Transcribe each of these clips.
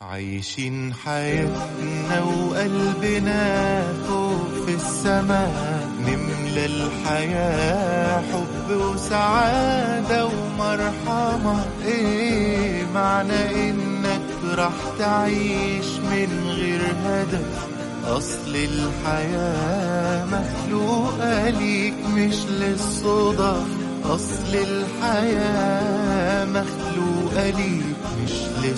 عايشين حياتنا وقلبنا فوق في السماء نملى الحياة حب وسعادة ومرحمة ايه معنى انك راح تعيش من غير هدف اصل الحياة مخلوقة ليك مش للصدف اصل الحياة مخلوقة ليك مش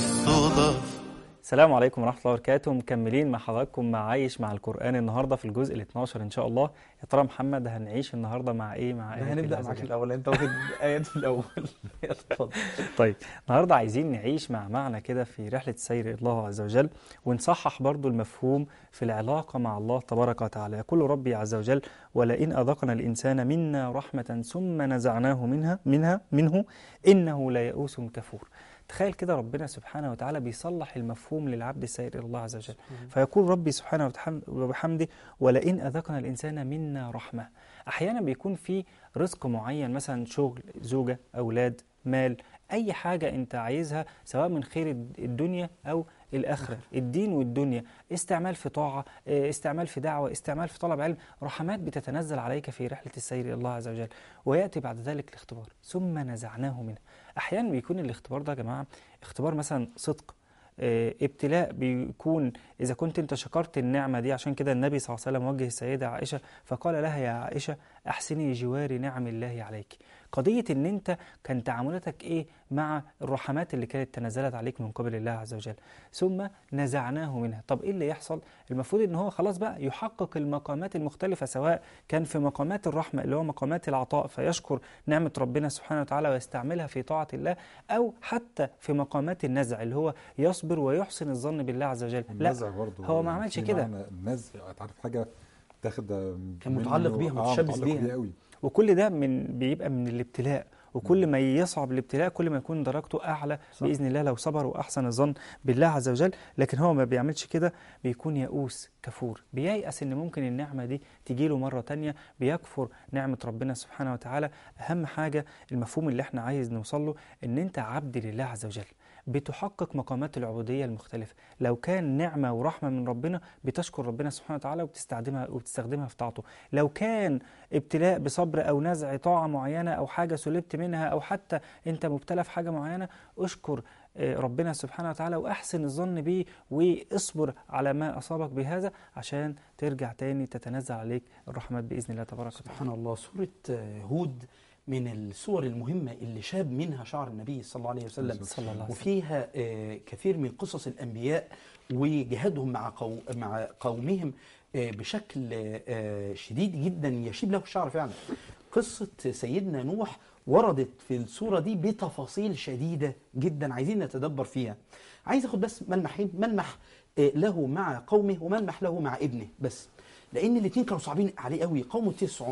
للصدف السلام عليكم ورحمة الله وبركاته مكملين مع حضراتكم مع عايش مع القرآن النهاردة في الجزء ال 12 إن شاء الله يا ترى محمد هنعيش النهاردة مع إيه مع ده آيات هنبدأ الله معاك عز وجل. الأول أنت واخد آيات في الأول اتفضل طيب النهاردة عايزين نعيش مع معنى كده في رحلة سير الله عز وجل ونصحح برضو المفهوم في العلاقة مع الله تبارك وتعالى يقول ربي عز وجل ولئن أذقنا الإنسان منا رحمة ثم نزعناه منها منها منه إنه ليئوس كفور تخيل كده ربنا سبحانه وتعالى بيصلح المفهوم للعبد السائر إلى الله عز وجل فيقول ربي سبحانه وتحم- وبحمده ولئن أذقنا الإنسان منا رحمة أحيانا بيكون في رزق معين مثلا شغل زوجة أولاد مال أي حاجة أنت عايزها سواء من خير الد- الدنيا أو الآخرة الدين والدنيا استعمال في طاعة آه، استعمال في دعوة استعمال في طلب علم رحمات بتتنزل عليك في رحلة السير إلى الله عز وجل ويأتي بعد ذلك الاختبار ثم نزعناه منه أحيانا بيكون الاختبار ده يا جماعة اختبار مثلا صدق آه، ابتلاء بيكون إذا كنت أنت شكرت النعمة دي عشان كده النبي صلى الله عليه وسلم وجه السيدة عائشة فقال لها يا عائشة أحسني جوار نعم الله عليك قضية إن أنت كان تعاملاتك إيه مع الرحمات اللي كانت تنزلت عليك من قبل الله عز وجل ثم نزعناه منها طب إيه اللي يحصل المفروض إن هو خلاص بقى يحقق المقامات المختلفة سواء كان في مقامات الرحمة اللي هو مقامات العطاء فيشكر نعمة ربنا سبحانه وتعالى ويستعملها في طاعة الله أو حتى في مقامات النزع اللي هو يصبر ويحسن الظن بالله عز وجل لا النزع برضه هو ما عملش في كده. معنى النزع تعرف حاجه تاخد كان متعلق بيها، متشبث متعلق بيها. قوي وكل ده من بيبقى من الابتلاء وكل ما يصعب الابتلاء كل ما يكون درجته اعلى صح. باذن الله لو صبر واحسن الظن بالله عز وجل لكن هو ما بيعملش كده بيكون يئوس كفور بييأس ان ممكن النعمه دي تجي له مره تانية بيكفر نعمه ربنا سبحانه وتعالى اهم حاجه المفهوم اللي احنا عايز نوصل له ان انت عبد لله عز وجل بتحقق مقامات العبوديه المختلفه لو كان نعمه ورحمه من ربنا بتشكر ربنا سبحانه وتعالى وبتستخدمها وبتستخدمها في طاعته لو كان ابتلاء بصبر او نزع طاعه معينه او حاجه سلبت منها او حتى انت مبتلى في حاجه معينه اشكر آه، ربنا سبحانه وتعالى واحسن الظن به واصبر على ما اصابك بهذا عشان ترجع تاني تتنزل عليك الرحمات باذن الله تبارك وتعالى سبحان الله سورة آه، هود من السور المهمة اللي شاب منها شعر النبي صلى الله عليه وسلم صلى الله عليه وسلم وفيها آه، كثير من قصص الأنبياء وجهادهم مع قو مع قومهم آه، بشكل آه، شديد جدا يشيب له الشعر فعلا قصة سيدنا نوح وردت في السورة دي بتفاصيل شديدة جدا عايزين نتدبر فيها عايز اخد بس ملمحين ملمح آه، له مع قومه وملمح له مع ابنه بس لان الاثنين كانوا صعبين عليه قوي قومه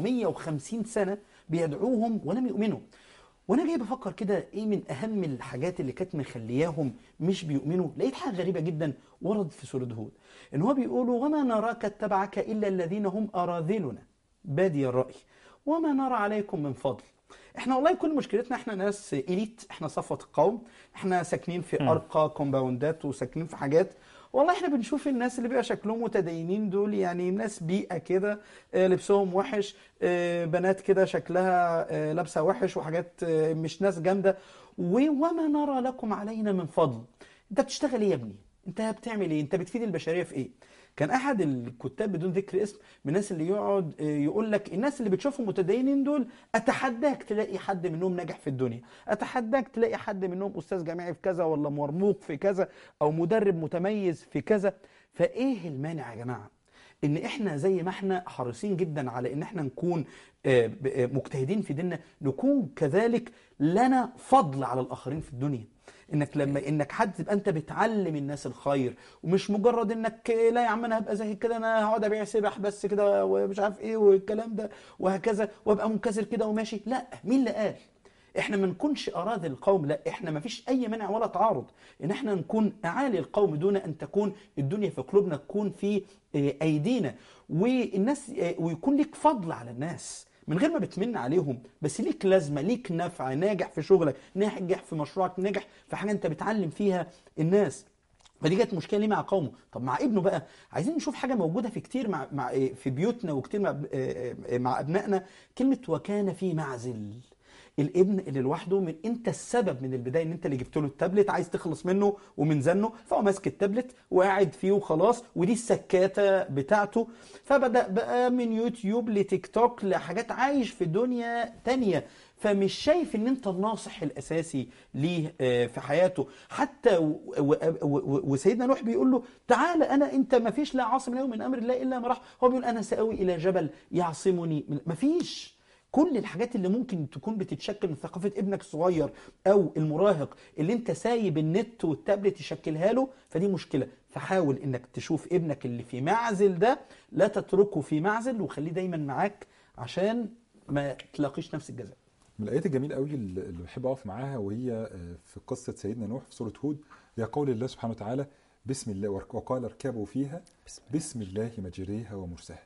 950 سنة بيدعوهم ولم يؤمنوا وانا جاي بفكر كده ايه من اهم الحاجات اللي كانت مخلياهم مش بيؤمنوا لقيت حاجه غريبه جدا ورد في سوره هود ان هو بيقولوا وما نراك اتبعك الا الذين هم اراذلنا بادي الراي وما نرى عليكم من فضل احنا والله كل مشكلتنا احنا ناس اليت احنا صفوه القوم احنا ساكنين في ارقى كومباوندات وساكنين في حاجات والله احنا بنشوف الناس اللي بيبقى شكلهم متدينين دول يعني ناس بيئة كده آه، لبسهم وحش آه، بنات كده شكلها آه، لابسة وحش وحاجات آه، مش ناس جامدة و- وما نرى لكم علينا من فضل انت بتشتغل ايه يا ابني انت بتعمل ايه انت بتفيد البشرية في ايه كان احد الكتاب بدون ذكر اسم من الناس اللي يقعد آه، يقول لك الناس اللي بتشوفهم متدينين دول اتحداك تلاقي حد منهم ناجح في الدنيا اتحداك تلاقي حد منهم استاذ جامعي في كذا ولا مرموق في كذا او مدرب متميز في كذا فايه المانع يا جماعه ان احنا زي ما احنا حريصين جدا على ان احنا نكون آه، ب- آه، مجتهدين في ديننا نكون كذلك لنا فضل على الاخرين في الدنيا انك لما انك حد تبقى انت بتعلم الناس الخير ومش مجرد انك آه، لا يا عم انا هبقى زي كده انا هقعد ابيع سبح بس كده ومش عارف ايه والكلام ده وهكذا وابقى منكسر كده وماشي لا مين اللي قال احنا ما نكونش اراذل القوم لا احنا ما فيش اي منع ولا تعارض ان احنا نكون اعالي القوم دون ان تكون الدنيا في قلوبنا تكون في آه، ايدينا والناس آه، ويكون لك فضل على الناس من غير ما بتمن عليهم بس ليك لازمه ليك نفع ناجح في شغلك ناجح في مشروعك ناجح في حاجه انت بتعلم فيها الناس فدي كانت مشكله ليه مع قومه طب مع ابنه بقى عايزين نشوف حاجه موجوده في كتير مع, مع إيه، في بيوتنا وكتير مع, آه، آه، مع ابنائنا كلمه وكان في معزل الابن اللي لوحده من انت السبب من البدايه ان انت اللي جبت له التابلت عايز تخلص منه ومن زنه فهو ماسك التابلت وقاعد فيه وخلاص ودي السكاته بتاعته فبدا بقى من يوتيوب لتيك توك لحاجات عايش في دنيا تانية فمش شايف ان انت الناصح الاساسي ليه آه، في حياته حتى و- و- و- وسيدنا نوح بيقول له تعالى انا انت ما فيش لا عاصم له من امر الله الا ما راح هو بيقول انا ساوي الى جبل يعصمني من ما فيش كل الحاجات اللي ممكن تكون بتتشكل من ثقافه ابنك الصغير او المراهق اللي انت سايب النت والتابلت يشكلها له فدي مشكله فحاول انك تشوف ابنك اللي في معزل ده لا تتركه في معزل وخليه دايما معاك عشان ما تلاقيش نفس الجزاء من الايات الجميله قوي اللي اللي بحب اقف معاها وهي آه، في قصه سيدنا نوح في سوره هود هي قول الله سبحانه وتعالى بسم الله وقال اركبوا فيها بسم بسم الله مجريها ومرساها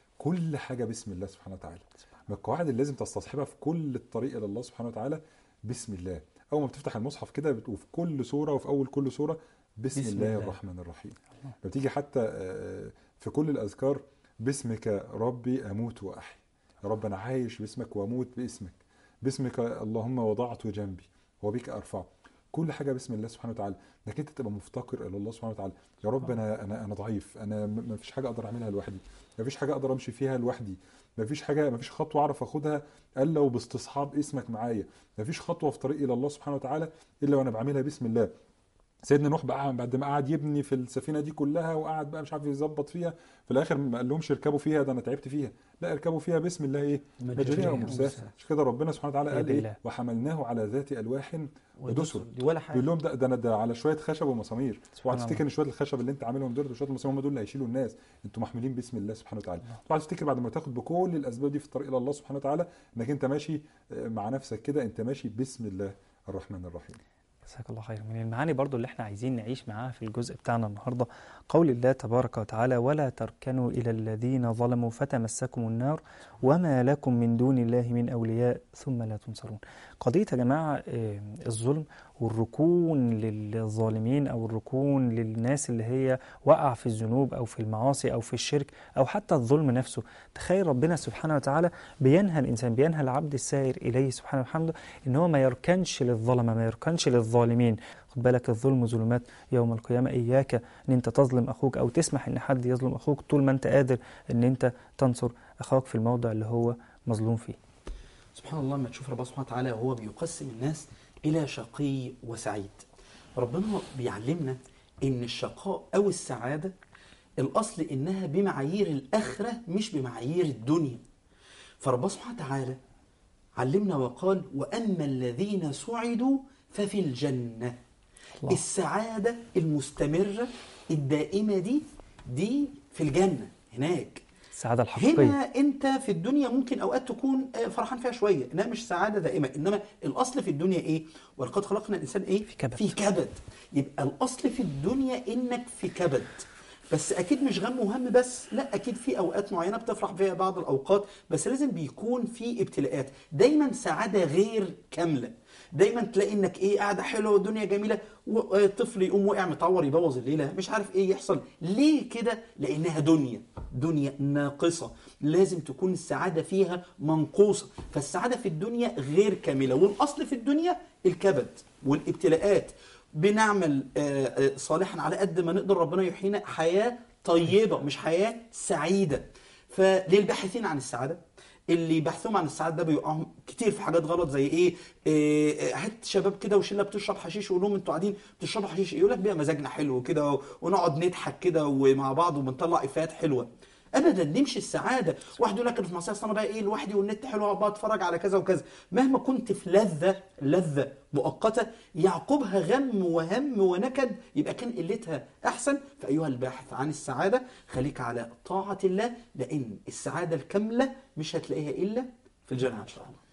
كل حاجه بسم الله سبحانه وتعالى من القواعد اللي لازم تستصحبها في كل الطريق الى الله سبحانه وتعالى بسم الله اول ما بتفتح المصحف كده بت- وفي كل سوره وفي اول كل سوره بسم, بسم الله, الله. الرحمن الرحيم لما بتيجي حتى آه، في كل الاذكار باسمك ربي اموت واحيا يا رب انا عايش باسمك واموت باسمك باسمك اللهم وضعت جنبي وبك ارفعه كل حاجه باسم الله سبحانه وتعالى انك انت تبقى مفتقر الى الله سبحانه وتعالى يا رب انا انا انا ضعيف انا م- ما فيش حاجه اقدر اعملها لوحدي ما فيش حاجه اقدر امشي فيها لوحدي ما فيش حاجه ما فيش خطوه اعرف اخدها الا وباستصحاب اسمك معايا ما فيش خطوه في طريقي الى الله سبحانه وتعالى الا وانا بعملها باسم الله سيدنا نوح بقى بعد ما قعد يبني في السفينه دي كلها وقعد بقى مش عارف يظبط فيها في الاخر ما قال لهمش اركبوا فيها ده انا تعبت فيها لا اركبوا فيها بسم الله ايه مجريها ومرساها مش كده ربنا سبحانه وتعالى قال بالله. ايه وحملناه على ذات الواح ودسر دي ولا حاجه بيقول لهم ده ده انا ده على شويه خشب ومسامير سبحان اوعى تفتكر ان شويه الخشب اللي انت عاملهم دول وشويه المسامير هم دول اللي هيشيلوا الناس انتوا محمولين باسم الله سبحانه وتعالى اوعى تفتكر بعد ما تاخد بكل الاسباب دي في الطريق الى الله سبحانه وتعالى انك انت ماشي آه، مع نفسك كده انت ماشي بسم الله الرحمن الرحيم جزاك الله خير من المعاني برضو اللي احنا عايزين نعيش معاها في الجزء بتاعنا النهارده قول الله تبارك وتعالى ولا تركنوا إلى الذين ظلموا فتمسكم النار وما لكم من دون الله من أولياء ثم لا تنصرون قضية يا جماعة آه، الظلم والركون للظالمين أو الركون للناس اللي هي وقع في الذنوب أو في المعاصي أو في الشرك أو حتى الظلم نفسه تخيل ربنا سبحانه وتعالى بينهى الإنسان بينهى العبد السائر إليه سبحانه وحمده إن هو ما يركنش للظلمة ما يركنش للظالمين خد بالك الظلم ظلمات يوم القيامة إياك إن أنت تظلم أخوك أو تسمح إن حد يظلم أخوك طول ما أنت قادر إن أنت تنصر أخاك في الموضع اللي هو مظلوم فيه سبحان الله لما تشوف ربنا سبحانه وتعالى وهو بيقسم الناس الى شقي وسعيد ربنا بيعلمنا ان الشقاء او السعاده الاصل انها بمعايير الاخره مش بمعايير الدنيا فربنا سبحانه وتعالى علمنا وقال واما الذين سعدوا ففي الجنه الله. السعاده المستمره الدائمه دي دي في الجنه هناك السعادة الحقيقية هنا انت في الدنيا ممكن اوقات تكون آه، فرحان فيها شويه انها مش سعاده دائمه انما الاصل في الدنيا ايه ولقد خلقنا الانسان ايه في كبد. في كبد يبقى الاصل في الدنيا انك في كبد بس اكيد مش غم وهم بس لا اكيد في اوقات معينه بتفرح فيها بعض الاوقات بس لازم بيكون في ابتلاءات دايما سعاده غير كامله دايما تلاقي انك ايه قاعده حلوه والدنيا جميله وطفل يقوم وقع متعور يبوظ الليله مش عارف ايه يحصل ليه كده لانها دنيا دنيا ناقصه لازم تكون السعاده فيها منقوصه فالسعاده في الدنيا غير كامله والاصل في الدنيا الكبد والابتلاءات بنعمل آه، آه، صالحا على قد ما نقدر ربنا يحيينا حياه طيبه مش حياه سعيده فللباحثين عن السعاده اللي بحثهم عن السعاده ده بيقعوا كتير في حاجات غلط زي ايه, إيه هات شباب كده وشله بتشرب حشيش ويقول لهم انتوا قاعدين بتشربوا حشيش يقول لك بيها مزاجنا حلو كده ونقعد نضحك كده ومع بعض وبنطلع افيهات حلوه ابدا دي مش السعاده واحد يقول لك انا في معصيه اصل انا بقى ايه لوحدي والنت حلو بقى اتفرج على كذا وكذا مهما كنت في لذه لذه مؤقته يعقبها غم وهم ونكد يبقى كان قلتها احسن فايها الباحث عن السعاده خليك على طاعه الله لان السعاده الكامله مش هتلاقيها الا في الجنه ان شاء الله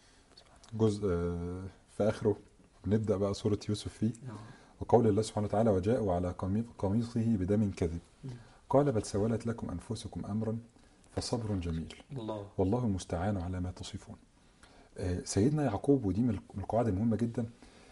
جزء آه، في اخره نبدا بقى سوره يوسف فيه وقول الله سبحانه وتعالى وجاءوا على قمي- قميصه بدم كذب قال بل سولت لكم انفسكم امرا فصبر جميل الله والله المستعان على ما تصفون آه، سيدنا يعقوب ودي من من القواعد المهمه جدا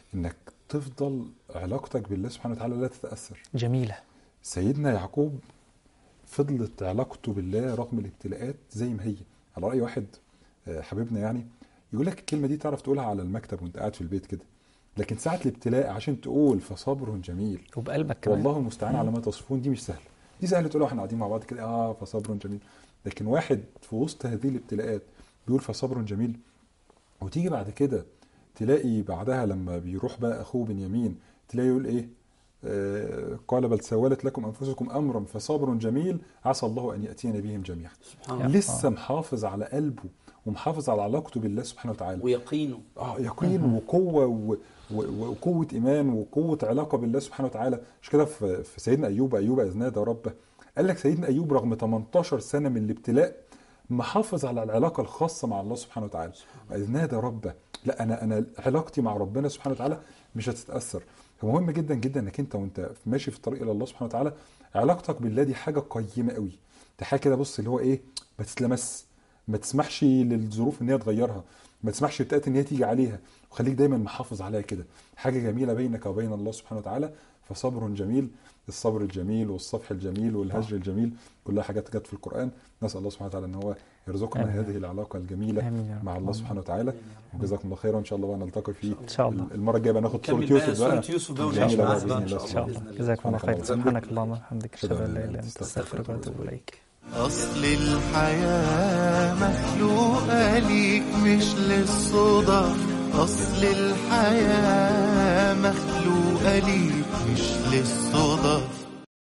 انك تفضل علاقتك بالله سبحانه وتعالى لا تتاثر جميلة سيدنا يعقوب فضلت علاقته بالله رغم الابتلاءات زي ما هي على راي واحد آه، حبيبنا يعني يقول لك الكلمه دي تعرف تقولها على المكتب وانت قاعد في البيت كده لكن ساعه الابتلاء عشان تقول فصبر جميل وبقلبك كمان والله المستعان على ما تصفون دي مش سهله دي سهله تقولها واحنا قاعدين مع بعض كده اه فصبر جميل لكن واحد في وسط هذه الابتلاءات بيقول فصبر جميل وتيجي بعد كده تلاقي بعدها لما بيروح بقى اخوه بنيامين تلاقي يقول ايه آه قال بل سولت لكم انفسكم امرا فصبر جميل عسى الله ان ياتينا بهم جميعا سبحان يا الله لسه محافظ على قلبه ومحافظ على علاقته بالله سبحانه وتعالى ويقينه اه يقين وقوه و... و... وقوه ايمان وقوه علاقه بالله سبحانه وتعالى مش كده في... في سيدنا ايوب ايوب اذ نادى ربه قال لك سيدنا ايوب رغم 18 سنه من الابتلاء محافظ على العلاقه الخاصه مع الله سبحانه وتعالى اذ نادى ربه لا انا انا علاقتي مع ربنا سبحانه وتعالى مش هتتاثر فمهم جدا جدا انك انت وانت ماشي في الطريق الى الله سبحانه وتعالى علاقتك بالله دي حاجه قيمه قوي دي حاجه كده بص اللي هو ايه ما تتلمس ما تسمحش للظروف ان هي تغيرها ما تسمحش للتأتي ان هي تيجي عليها وخليك دايما محافظ عليها كده حاجه جميله بينك وبين الله سبحانه وتعالى فصبر جميل الصبر الجميل والصفح الجميل والهجر الجميل كلها حاجات جت في القران نسال الله سبحانه وتعالى ان هو يرزقنا آمين. هذه العلاقه الجميله آمين يا رب. مع الله سبحانه وتعالى وجزاكم الله خيرا ان شاء الله بقى نلتقي في إن شاء الله. المره الجايه بقى ناخد صوره نكمل بقى يوسف بقى سورة يوسف بقى جميلة ونعيش بقى معاها بإذن بقى الله إن شاء الله بإذن الله. جزاكم الله خير سبحانك سبحانك اللهم وبحمدك أشهد أن لا إله إلا أنت أستغفرك أستغفرك وأتوب إليك أصل الحياة مخلوقة ليك مش للصدى أصل الحياة مخلوقة ليك مش للصدى